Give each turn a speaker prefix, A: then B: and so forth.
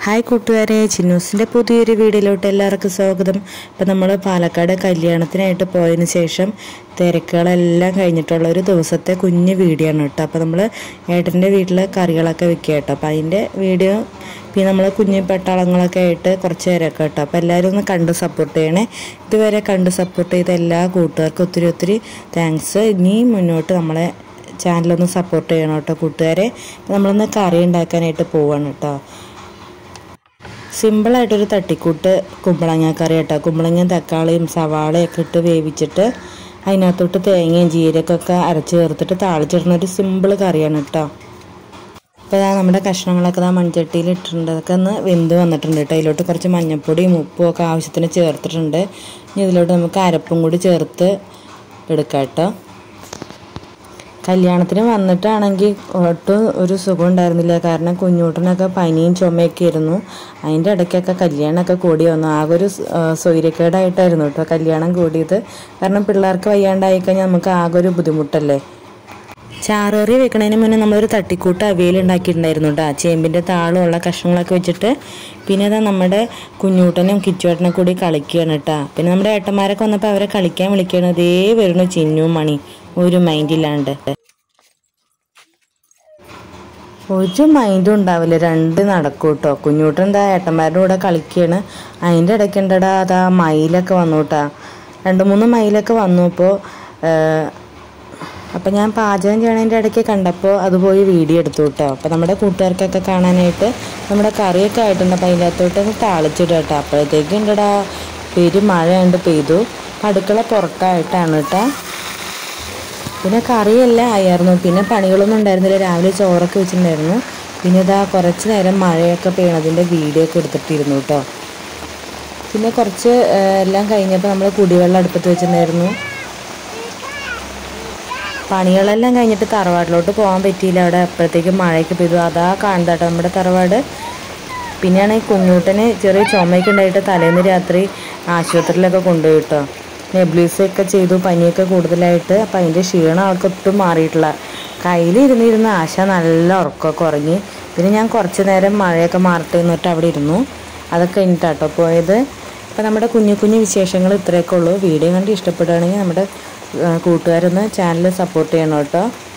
A: hi കൂട്ടുകാരെ ചിന്നൂസിൻ്റെ പുതിയൊരു വീഡിയോയിലോട്ട് എല്ലാവർക്കും സ്വാഗതം ഇപ്പം നമ്മൾ പാലക്കാട് കല്യാണത്തിനായിട്ട് പോയതിന് ശേഷം തിരക്കുകളെല്ലാം കഴിഞ്ഞിട്ടുള്ള ഒരു ദിവസത്തെ കുഞ്ഞ് വീഡിയോ ആണ് കേട്ടോ അപ്പോൾ നമ്മൾ ഏട്ടൻ്റെ വീട്ടിൽ കറികളൊക്കെ വെക്കുക കേട്ടോ അപ്പോൾ അതിൻ്റെ വീഡിയോ പിന്നെ നമ്മൾ കുഞ്ഞു പട്ടാളങ്ങളൊക്കെ ആയിട്ട് കുറച്ച് നേരമൊക്കെ കേട്ടോ അപ്പോൾ എല്ലാവരും ഒന്ന് കണ്ട് സപ്പോർട്ട് ചെയ്യണേ ഇതുവരെ കണ്ട് സപ്പോർട്ട് ചെയ്ത എല്ലാ കൂട്ടുകാർക്കും ഒത്തിരി ഒത്തിരി താങ്ക്സ് ഇനി മുന്നോട്ട് നമ്മളെ ചാനലൊന്ന് സപ്പോർട്ട് ചെയ്യണം കേട്ടോ കൂട്ടുകാരെ അപ്പോൾ നമ്മളൊന്ന് കറി ഉണ്ടാക്കാനായിട്ട് പോവാണ് കേട്ടോ സിമ്പിളായിട്ടൊരു തട്ടിക്കൂട്ട് കുമ്പളങ്ങ കറി കേട്ടോ കുമ്പളങ്ങയും തക്കാളിയും സവാളയൊക്കെ ഇട്ട് വേവിച്ചിട്ട് അതിനകത്തോട്ട് തേങ്ങയും ജീരകമൊക്കെ അരച്ച് ചേർത്തിട്ട് താളിച്ചിടുന്ന ഒരു സിമ്പിൾ കറിയാണ് കേട്ടോ അപ്പോൾ ഇതാ നമ്മുടെ കഷ്ണങ്ങളൊക്കെ ഇതാ മൺചട്ടിയിൽ ഇട്ടിട്ടുണ്ട് അതൊക്കെ ഒന്ന് വെന്ത് വന്നിട്ടുണ്ട് കേട്ടോ അതിലോട്ട് കുറച്ച് മഞ്ഞൾപ്പൊടിയും ഉപ്പും ഒക്കെ ആവശ്യത്തിന് ചേർത്തിട്ടുണ്ട് ഇനി ഇതിലോട്ട് നമുക്ക് അരപ്പും കൂടി ചേർത്ത് എടുക്കാം കേട്ടോ കല്യാണത്തിന് വന്നിട്ടാണെങ്കിൽ ഒട്ടും ഒരു സുഖം ഉണ്ടായിരുന്നില്ല കാരണം കുഞ്ഞൂട്ടനൊക്കെ പനിയും ചുമയൊക്കെ ആയിരുന്നു അതിൻ്റെ ഇടയ്ക്കൊക്കെ കല്യാണമൊക്കെ കൂടി വന്നു ആകെ ഒരു സ്- ആ, സ്വൈര്യക്കേടായിട്ടായിരുന്നു കേട്ടോ കല്യാണം കൂടിയത് കാരണം പിള്ളേർക്ക് വയ്യാണ്ടായി കഴിഞ്ഞാൽ നമുക്ക് ആകെ ഒരു ബുദ്ധിമുട്ടല്ലേ ചാറേറി വെക്കണതിന് മുന്നേ നമ്മളൊരു തട്ടിക്കൂട്ട് അവിയൽ ഉണ്ടാക്കിയിട്ടുണ്ടായിരുന്നു കേട്ടോ ചേമ്പിൻ്റെ താളമുള്ള കഷ്ണങ്ങളൊക്കെ വെച്ചിട്ട് പിന്നെ ഇതാ നമ്മുടെ കുഞ്ഞൂട്ടനും കിച്ചുവേട്ടനും കൂടി കളിക്കുകയാണ് കേട്ടോ പിന്നെ നമ്മുടെ ഏട്ടന്മാരൊക്കെ വന്നപ്പോൾ അവരെ കളിക്കാൻ വിളിക്കുകയാണ് ഇതേ വരുന്നു ചിന്നു മണി ഒരു മൈൻഡില്ലാണ്ട് ഒരു മൈൻഡും ഉണ്ടാവില്ല രണ്ട് നടക്കും കേട്ടോ കുഞ്ഞൂട്ടൻ എന്താ ഏട്ടന്മാരുടെ കൂടെ കളിക്കുകയാണ് അതിൻ്റെ ഇടയ്ക്ക് ഉണ്ടടാ അതാ മയിലൊക്കെ വന്നു കേട്ടാ രണ്ട് മൂന്ന് മയിലൊക്കെ വന്നു ഇപ്പോൾ അപ്പം ഞാൻ പാചകം ചെയ്യണതിൻ്റെ ഇടയ്ക്ക് കണ്ടപ്പോൾ അത് പോയി വീഡിയോ എടുത്തു കേട്ടോ അപ്പോൾ നമ്മുടെ കൂട്ടുകാർക്കൊക്കെ കാണാനായിട്ട് നമ്മുടെ കറിയൊക്കെ ആയിട്ടുണ്ട് അപ്പം അതിനകത്തോട്ട് ഒന്ന് താളിച്ചിടുക കേട്ടോ അപ്പോഴത്തേക്കും ഉണ്ടടാ പെരും മഴ ഉണ്ട് പെയ്തു അടുക്കള പുറത്തായിട്ടാണ് കേട്ടോ പിന്നെ കറിയെല്ലാം ആയിരുന്നു പിന്നെ പണികളൊന്നും ഉണ്ടായിരുന്നില്ല രാവിലെ ചോറൊക്കെ വെച്ചിട്ടുണ്ടായിരുന്നു പിന്നെ ഇതാ കുറച്ച് നേരം മഴയൊക്കെ പെയ്യണതിൻ്റെ വീഡിയോ ഒക്കെ എടുത്തിട്ടിരുന്നു കേട്ടോ പിന്നെ കുറച്ച് ആ, എല്ലാം കഴിഞ്ഞപ്പോൾ നമ്മൾ കുടിവെള്ളം അടുപ്പത്ത് വെച്ചിട്ടുണ്ടായിരുന്നു പണികളെല്ലാം കഴിഞ്ഞിട്ട് തറവാട്ടിലോട്ട് പോകാൻ പറ്റിയില്ല അവിടെ അപ്പോഴത്തേക്കും മഴയൊക്കെ പെയ്തു അതാ കാണുതാട്ടോ നമ്മുടെ തറവാട് പിന്നെയാണ് ഈ കുഞ്ഞൂട്ടന് ചെറിയ ചുമയൊക്കെ ഉണ്ടായിട്ട് തലേന്ന് രാത്രി ആശുപത്രിയിലൊക്കെ കൊണ്ടുപോയി കേട്ടോ നെബ്ലീസൊക്കെ ചെയ്തു പനിയൊക്കെ കൂടുതലായിട്ട് അപ്പം അതിൻ്റെ ക്ഷീണം ആൾക്ക് ഒട്ടും മാറിയിട്ടില്ല കയ്യിലിരുന്നിരുന്ന് ആശ നല്ല ഉറക്കമൊക്കെ ഉറങ്ങി പിന്നെ ഞാൻ കുറച്ച് നേരം മഴയൊക്കെ മാറട്ടെ എന്നിട്ട് അവിടെ ഇരുന്നു അതൊക്കെ കഴിഞ്ഞിട്ടാട്ടോ പോയത് അപ്പം നമ്മുടെ കുഞ്ഞു കുഞ്ഞു വിശേഷങ്ങൾ ഇത്രയൊക്കെ ഉള്ളൂ വീഡിയോ കണ്ട് ഇഷ്ടപ്പെടുകയാണെങ്കിൽ നമ്മുടെ ആ, കൂട്ടുകാരൊന്ന് ചാനൽ സപ്പോർട്ട് ചെയ്യണം കേട്ടോ